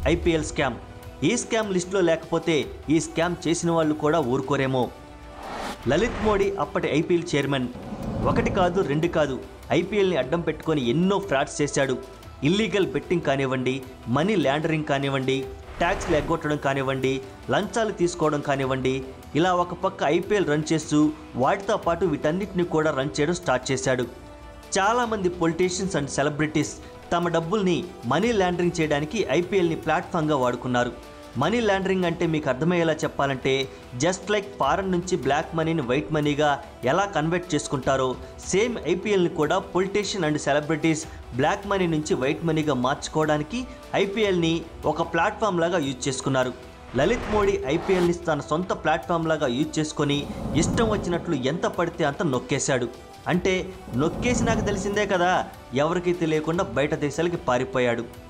IPL scam ఈ scam లిస్టులో లేకపోతే ఈ స్కామ్ చేసిన వాళ్ళు కూడా ఊరుకోరేమో లలిత్ మోడీ అప్పటి ఐపీఎల్ చైర్మన్ ఒకటి కాదు రెండు కాదు ఐపీఎల్ని అడ్డం పెట్టుకొని ఎన్నో ఫ్రాడ్స్ చేశాడు ఇల్లీగల్ బెట్టింగ్ కానివ్వండి మనీ ల్యాండరింగ్ కానివ్వండి ట్యాక్స్లు ఎగ్గొట్టడం కానివ్వండి లంచాలు తీసుకోవడం కానివ్వండి ఇలా ఒక పక్క ఐపీఎల్ రన్ చేస్తూ వాటితో పాటు వీటన్నిటిని కూడా రన్ చేయడం స్టార్ట్ చేశాడు చాలామంది పొలిటీషియన్స్ అండ్ సెలబ్రిటీస్ తమ డబ్బుల్ని మనీ లాండరింగ్ చేయడానికి ఐపీఎల్ని ప్లాట్ఫామ్గా వాడుకున్నారు మనీ లాండరింగ్ అంటే మీకు అర్థమయ్యేలా చెప్పాలంటే జస్ట్ లైక్ ఫారెన్ నుంచి బ్లాక్ మనీని వైట్ మనీగా ఎలా కన్వర్ట్ చేసుకుంటారో సేమ్ ఐపీఎల్ని కూడా politician and celebrities black money నుంచి వైట్ మనీగా మార్చుకోవడానికి ఐపీఎల్ని ఒక ప్లాట్ఫామ్ లాగా యూజ్ చేసుకున్నారు లలిత్ మోడీ ఐపీఎల్ని తన సొంత ప్లాట్ఫామ్ లాగా యూజ్ చేసుకొని ఇష్టం వచ్చినట్లు ఎంత పడితే అంత నొక్కేశాడు అంటే నొక్కేసి నాకు తెలిసిందే కదా ఎవరికీ తెలియకుండా బయట దేశాలకి పారిపోయాడు